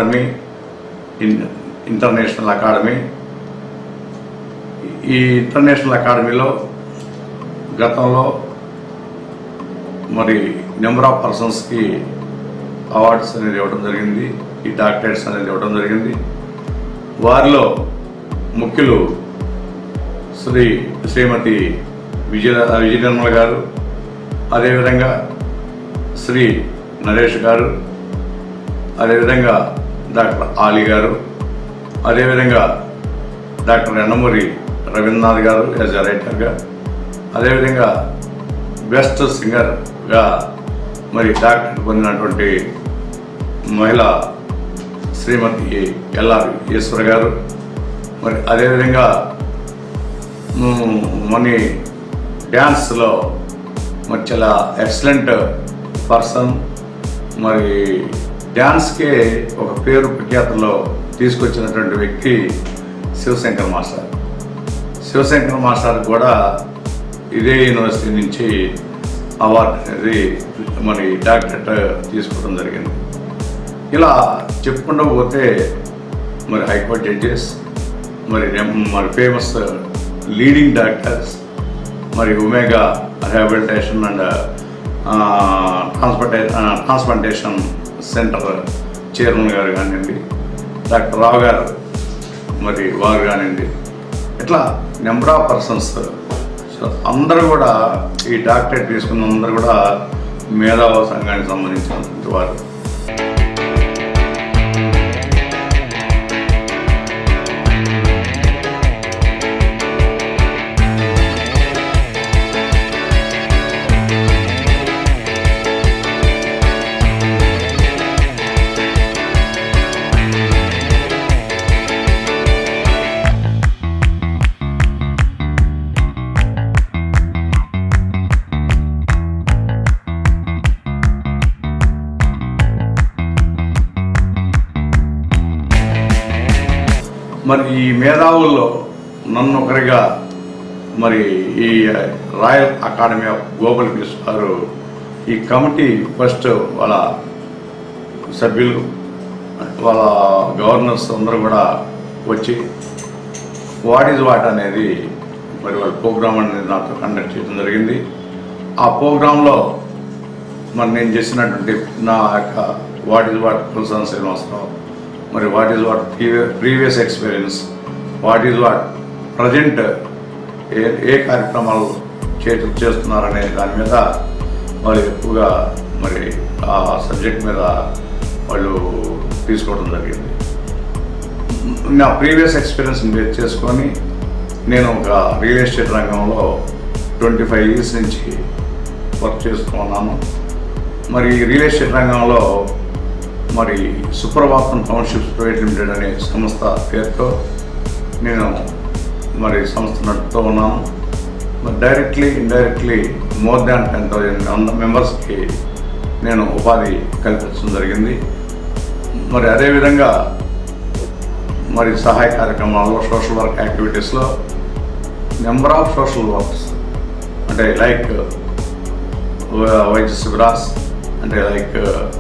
academy in international academy ఈ international అకాడమీలో గతంలో మరి నెంబర్ ఆఫ్ పర్సన్స్కి అవార్డ్స్ అనేది ఇవ్వడం జరిగింది ఈ డాక్టరేట్స్ అనేది ఇవ్వడం జరిగింది వారిలో ముఖ్యులు శ్రీ శ్రీమతి విజయ విజయ నిర్మల గారు అదేవిధంగా శ్రీ నరేష్ గారు అదేవిధంగా డాక్టర్ ఆలీ గారు అదేవిధంగా డాక్టర్ ఎండమూరి రవీంద్రనాథ్ గారు యాజ్ ఎ రైటర్గా అదేవిధంగా బెస్ట్ సింగర్గా మరి డాక్టర్ పొందినటువంటి మహిళ శ్రీమతి ఎల్ఆర్ ఈశ్వర గారు మరి అదేవిధంగా మ్, మని డ్యాన్స్లో మరి చాలా ఎక్సలెంట్ పర్సన్ మరి డ్యాన్స్కే ఒక పేరు ప్రఖ్యాతలో తీసుకొచ్చినటువంటి వ్యక్తి శివశంకర్ మాస్టర్ శివశంకర్ మాస్టర్ కూడా ఇదే యూనివర్సిటీ నుంచి అవార్డు అనేది మరి డాక్టరేట్ తీసుకోవడం జరిగింది ఇలా చెప్పుకుంటూ పోతే మరి హైకోర్టు జడ్జెస్ మరి రెం- మరి ఫేమస్ లీడింగ్ డాక్టర్స్ మరి ఒమేగా రిహాబిలిటేషన్ అండ్ ట్రాన్స్పోర్టే ట్రాన్స్ప్లాంటేషన్ సెంటర్ చైర్మన్ గారు కానివ్వండి డాక్టర్ రావు గారు మరి వారు కానివ్వండి ఇట్లా నెంబర్ ఆఫ్ పర్సన్స్ సో అందరూ కూడా ఈ డాక్టరేట్ తీసుకున్న అందరూ కూడా మేధావ సంఘానికి సంబంధించినటువంటి వారు మరి ఈ మేధావుల్లో నన్ను ఒకరిగా మరి ఈ Royal Academy of Global Peace వారు ఈ కమిటీ ఫస్ట్ వాళ్ళ సభ్యులు వాళ్ళ గవర్నర్స్ అందరూ కూడా వచ్చి వాట్ ఈజ్ వాట్ అనేది మరి వాళ్ళ ప్రోగ్రామ్ అనేది నాతో కండక్ట్ చేయడం జరిగింది ఆ ప్రోగ్రాంలో మరి నేను చేసినటువంటి నా యొక్క వాట్ ఈజ్ వాట్ కుల్సన్ శ్రీనివాసరావు మరి what is what previous experience what is what present ఏ ఏ కార్యక్రమాలు చే చేస్తున్నారనే దాని మీద వాళ్ళు ఎక్కువగా మరి ఆ సబ్జెక్ట్ మీద వాళ్ళు తీసుకోవడం జరిగింది నా ప్రీవియస్ ఎక్స్పీరియన్స్ బేస్ చేసుకొని నేను ఒక రియల్ ఎస్టేట్ రంగంలో ట్వంటీ ఫైవ్ ఇయర్స్ నుంచి వర్క్ చేస్తూ ఉన్నాను మరి ఈ రియల్ ఎస్టేట్ రంగంలో మరి సుప్రభాతం టౌన్షిప్స్ ప్రైవేట్ లిమిటెడ్ అనే సంస్థ పేరుతో నేను మరి సంస్థ నడుపుతూ ఉన్నాను మరి directly indirectly more than ten thousand మెంబర్స్కి నేను ఉపాధి కల్పించడం జరిగింది మరి అదేవిధంగా మరి సహాయ కార్యక్రమాల్లో సోషల్ వర్క్ యాక్టివిటీస్లో నెంబర్ ఆఫ్ సోషల్ వర్క్స్ అంటే లైక్ వైద్య శిబిరాస్ అంటే like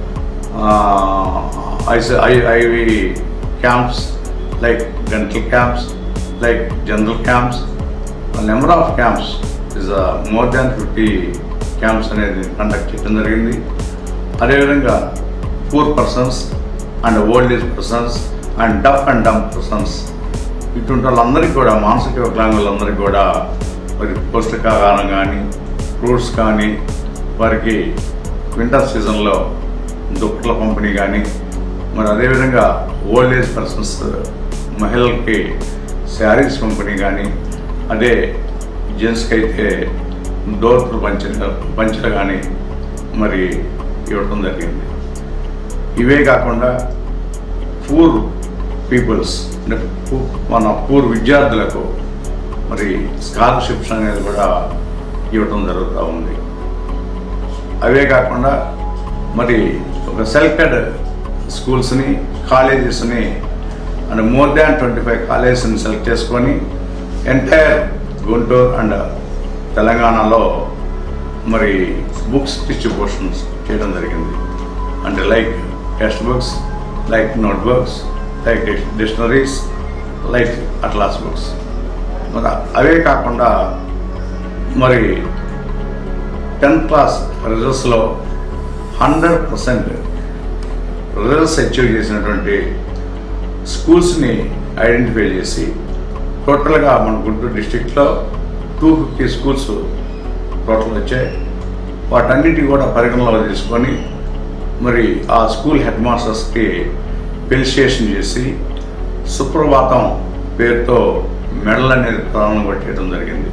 IV camps like dental camps like general camps number of camps is more than fifty camps అనేది కండక్ట్ చేయడం జరిగింది అదేవిధంగా poor persons and old age persons and deaf and dumb persons ఇటువంటి వాళ్ళందరికీ కూడా మానసిక వికలాంగులందరికీ కూడా మరి పౌష్టికాహారం కానీ ఫ్రూట్స్ కానీ వారికి వింటర్ సీజన్లో దుప్పట్ల పంపిణీ కానీ మరి అదేవిధంగా ఓల్డ్ ఏజ్ పర్సన్స్ మహిళలకి శారీస్ పంపిణీ కానీ అదే జెంట్స్కి అయితే డోర్పులు పంచ పంచలు కానీ మరి ఇవ్వటం జరిగింది ఇవే కాకుండా పూర్ పీపుల్స్ అంటే పూ- మన పూర్ విద్యార్థులకు మరి స్కాలర్షిప్స్ అనేది కూడా ఇవ్వటం జరుగుతూ ఉంది అవే కాకుండా మరి ఒక సెలెక్టెడ్ స్కూల్స్ని కాలేజెస్ని and more than twenty five కాలేజెస్ని సెలెక్ట్ చేసుకొని ఎంటైర్ గుంటూరు అండ్ తెలంగాణలో మరి బుక్స్ డిస్ట్రిబ్యూషన్స్ చేయడం జరిగింది అంటే like text books like notebooks like dictionaries like atlas books మరి అవే కాకుండా మరి టెన్త్ క్లాస్ రిజల్ట్స్లో హండ్రెడ్ పర్సెంట్ రిజల్ట్స్ అచీవ్ చేసినటువంటి స్కూల్స్ని ఐడెంటిఫై చేసి టోటల్గా మన గుంటూరు డిస్టిక్లో టూ ఫిఫ్టీ స్కూల్స్ టోటల్ వచ్చాయి వాటన్నిటి కూడా పరిగణలో తీసుకొని మరి ఆ స్కూల్ హెడ్ మాస్టర్స్కి ఫెలిసిటేషన్ చేసి సుప్రభాతం పేరుతో మెడల్ అనేది ప్రారంభం కొట్టేయడం జరిగింది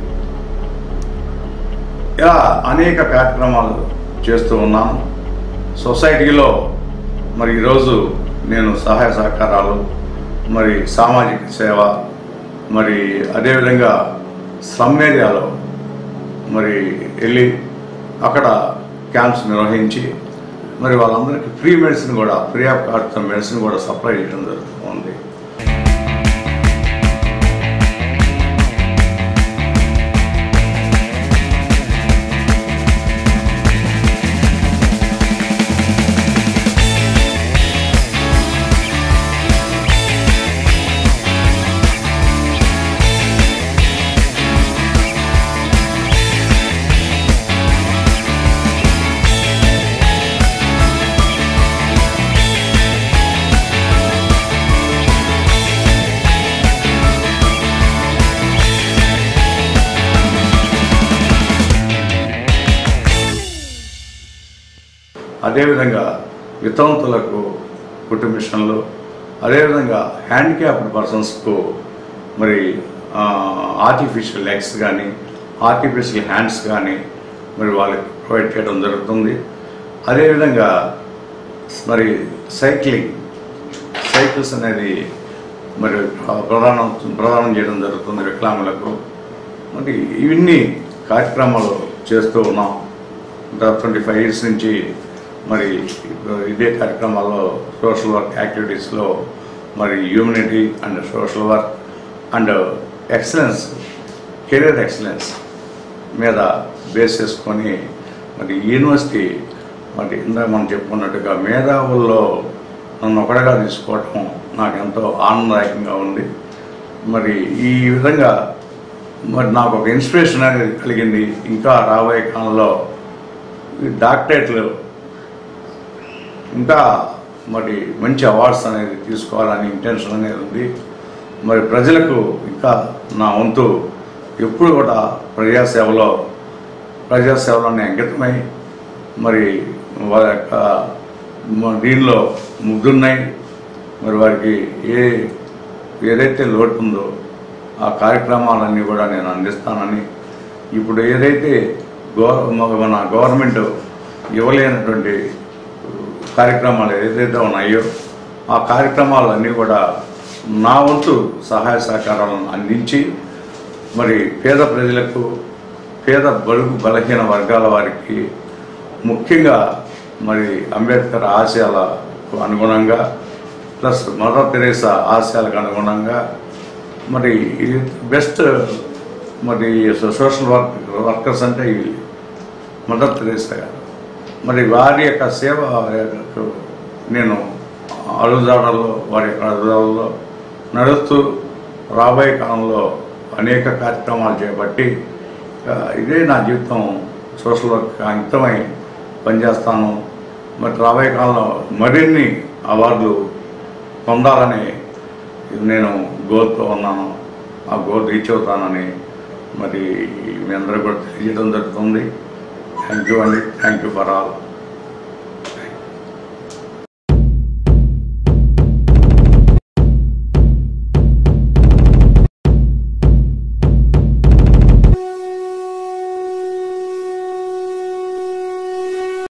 ఇలా అనేక కార్యక్రమాలు చేస్తూ ఉన్నాను సొసైటీలో మరి ఈరోజు నేను సహాయ సహకారాలు మరి సామాజిక సేవ మరి అదేవిధంగా స్లమ్ ఏరియాలో మరి వెళ్ళి అక్కడ క్యాంప్స్ నిర్వహించి మరి వాళ్ళందరికీ ఫ్రీ మెడిసిన్ కూడా ఫ్రీ ఆఫ్ కాస్ట్ మెడిసిన్ కూడా సప్లై చేయడం జరుగుతుంది అదేవిధంగా వితంతులకు కుటుంబ మిషన్లు అదేవిధంగా హ్యాండిక్యాప్డ్ పర్సన్స్కు మరి ఆర్టిఫిషియల్ లెగ్స్ కానీ ఆర్టిఫిషియల్ హ్యాండ్స్ కానీ మరి వాళ్ళకి ప్రొవైడ్ చేయడం జరుగుతుంది అదేవిధంగా మరి సైక్లింగ్ సైకిల్స్ అనేది మరి ప్రధానం ప్రదానం చేయడం జరుగుతుంది వికలాంగులకు మరి ఇవన్నీ కార్యక్రమాలు చేస్తూ ఉన్నాం ట్వంటీ ఫైవ్ ఇయర్స్ నుంచి మరి ఇదే కార్యక్రమాల్లో సోషల్ వర్క్ యాక్టివిటీస్లో మరి humanity and social work and excellence career excellence మీద బేస్ చేసుకొని మరి యూనివర్సిటీ మరి ఇందాక మనం చెప్పుకున్నట్టుగా మేధావుల్లో నన్ను ఒకటిగా తీసుకోవటం నాకు ఎంతో ఆనందదాయకంగా ఉంది మరి ఈ విధంగా మరి నాకు ఒక ఇన్స్పిరేషన్ అనేది కలిగింది ఇంకా రాబోయే కాలంలో ఈ డాక్టరేట్లు ఇంకా మరి మంచి అవార్డ్స్ అనేది తీసుకోవాలని ఇంటెన్షన్ అనేది ఉంది మరి ప్రజలకు ఇంకా నా వంతు ఎప్పుడు కూడా ప్రజాసేవలో ప్రజాసేవలోనే అంకితమై మరి వారి యొక్క మ- దీనిలో ముగ్గురున్నాయి మరి వారికి ఏ ఏదైతే లోటు ఉందో ఆ కార్యక్రమాలన్నీ కూడా నేను అందిస్తానని ఇప్పుడు ఏదైతే గవర్ మన గవర్నమెంట్ ఇవ్వలేనటువంటి కార్యక్రమాలు ఏదైతే ఉన్నాయో ఆ కార్యక్రమాలన్నీ కూడా నా వంతు సహాయ సహకారాలను అందించి మరి పేద ప్రజలకు పేద బడుగు బలహీన వర్గాల వారికి ముఖ్యంగా మరి అంబేద్కర్ ఆశయాలకు అనుగుణంగా ప్లస్ మదర్ తెరేసా ఆశయాలకు అనుగుణంగా మరి ఇది బెస్ట్ మరి సోషల్ వర్క్ వర్కర్స్ అంటే ఇవి మదర్ తెరేసా గారు మరి వారి యొక్క సేవ యొక్క నేను అడుగుదాడల్లో వారి యొక్క అడుగుదాడల్లో నడుస్తూ రాబోయే కాలంలో అనేక కార్యక్రమాలు చేపట్టి ఆ, ఇదే నా జీవితం సోషల్ వర్క్ అంకితమై పనిచేస్తాను మరి రాబోయే కాలంలో మరిన్ని అవార్డులు పొందాలని నేను గోల్తో ఉన్నాను ఆ గోల్ రీచ్ అవుతానని మరి మీ అందరూ కూడా తెలియజేయడం జరుగుతుంది థ్యాంక్ యూ అండి థ్యాంక్ యూ ఫర్ ఆల్